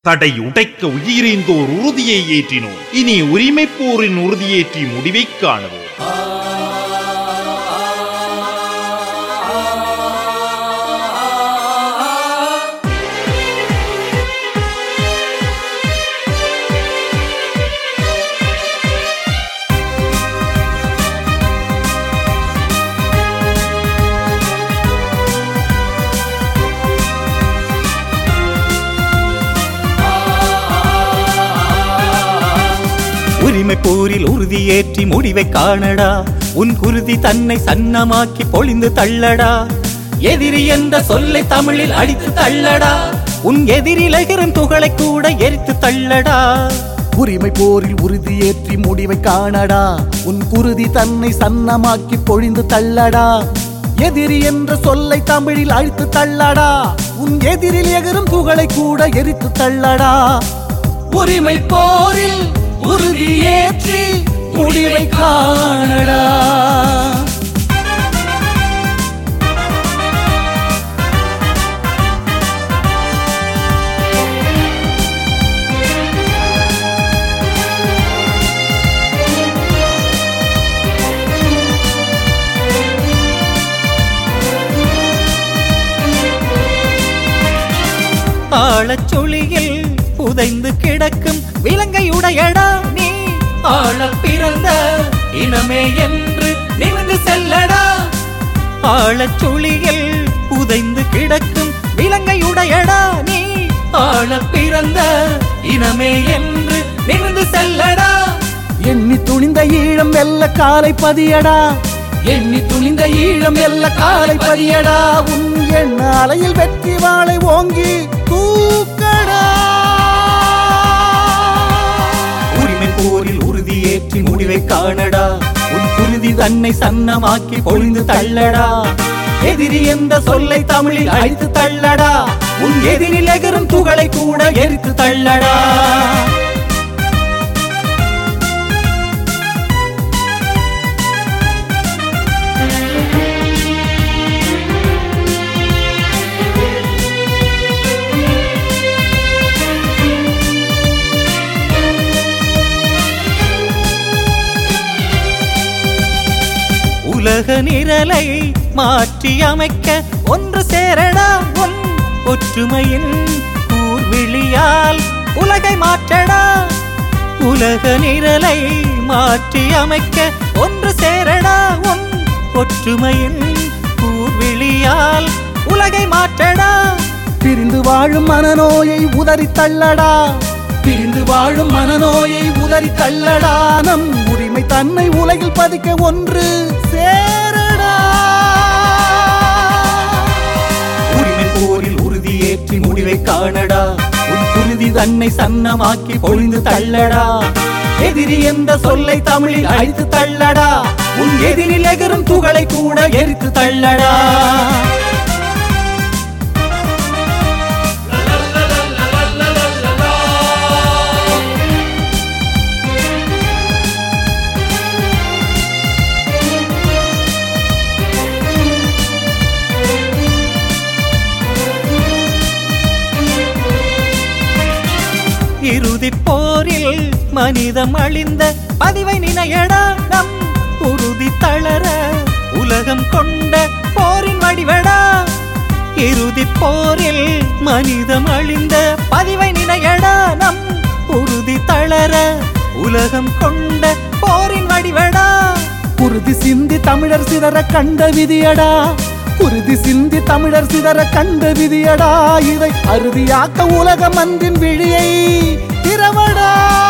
தடை உடைக்க உயிரிந்தோர் உறுதியை ஏற்றினோம் இனி உரிமைப் போரின் உறுதியேற்றி முடிவைக் காணுவோம் உரிமை போரில் உறுதியேற்றி முடிவை காணடா உன் குருதி தன்னை சன்னமாக்கி பொழிந்து தள்ளடா எதிரி என்ற சொல்லை தமிழில் அடித்து தள்ளடா உன் எதிரில் எகிரும் துகளை கூட எரித்து தள்ளடா உரிமை போரில் உறுதியேற்றி முடிவை காணடா உன் குருதி தன்னை சன்னமாக்கி பொழிந்து தள்ளடா எதிரி என்ற சொல்லை தமிழில் அழித்து தள்ளடா உன் எதிரில் எகரும் துகளை கூட எரித்து தள்ளடா உரிமை போரில் உறுதியேற்றி முடிவை காணடா ஆழச் சுழியில் புதைந்து கிடக்கும் விலங்கையுடையடா நீ ஆழ பிறந்த இனமே என்று நிமிர்ந்து செல்லடா ஆழச் சுழியில் புதைந்து கிடக்கும் விலங்கையுடையடா நீ ஆழ பிறந்த இனமே என்று நிமிர்ந்து செல்லடா எண்ணி துணிந்த ஈழம் வெல்ல காலை பதியடா எண்ணி துணிந்த ஈழம் வெல்ல காலை பதியடா உன் எண்ண அலையில் வெற்றி வாளை ஓங்கி தூக்கடா உரிமை போரில் உறுதியேற்றி முடிவை காணடா உன் குருதி தன்னை சன்னமாக்கி பொழிந்து தள்ளடா எதிரி என்ற சொல்லை தமிழில் அழித்து தள்ளடா உன் எதிரில் எகரும் துகளை கூட எரித்து தள்ளடா உலக நிரலை மாற்றி அமைக்க ஒன்று சேரடா உன் ஒற்றுமையின் கூர்விழியால் உலகை மாற்றடா உலக நிரலை மாற்றி அமைக்க ஒன்று சேரடா உன் ஒற்றுமையின் கூர்விழியால் உலகை மாற்றடா பிரிந்து வாழும் மனநோயை உதறி தள்ளடா பிரிந்து வாழும் மனநோயை உதறி தள்ளடா நம் உரிமை தன்னை உலகில் பதிக்க ஒன்று சேரடா உரிமை போரில் உறுதியேற்றி முடிவை காணடா உன் குருதி தன்னை சன்னமாக்கி பொழிந்து தள்ளடா எதிரி என்ற சொல்லை தமிழில் அழித்து தள்ளடா உன் எதிரில் எகரும் துகளை கூட எரித்து தள்ளடா இறுதிப் போரில் மனிதம் அழிந்த பதிவை நினையடா நம் உறுதி தளர உலகம் கொண்ட போரின் வடிவடா இறுதிப் போரில் மனிதம் அழிந்த பதிவை நினையடா நம் உறுதி தளர உலகம் கொண்ட போரின் வடிவடா குருதி சிந்தி தமிழர் சிதற கண்ட விதியடா குருதி சிந்தி தமிழர் சிதற கண்ட விதியடா இதை அறுதியாக்க உலக மன்றின் விழியை திறவடா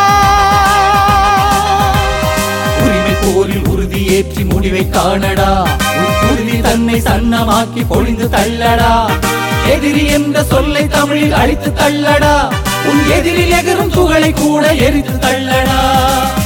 உரிமை போரில் உறுதியேற்றி முடிவை காணடா உன் உறுதி தன்னை சன்னமாக்கி பொழிந்து தள்ளடா எதிரி என்ற சொல்லை தமிழில் அழித்து தள்ளடா உன் எதிரில் எகரும் துகளை கூட எரித்து தள்ளடா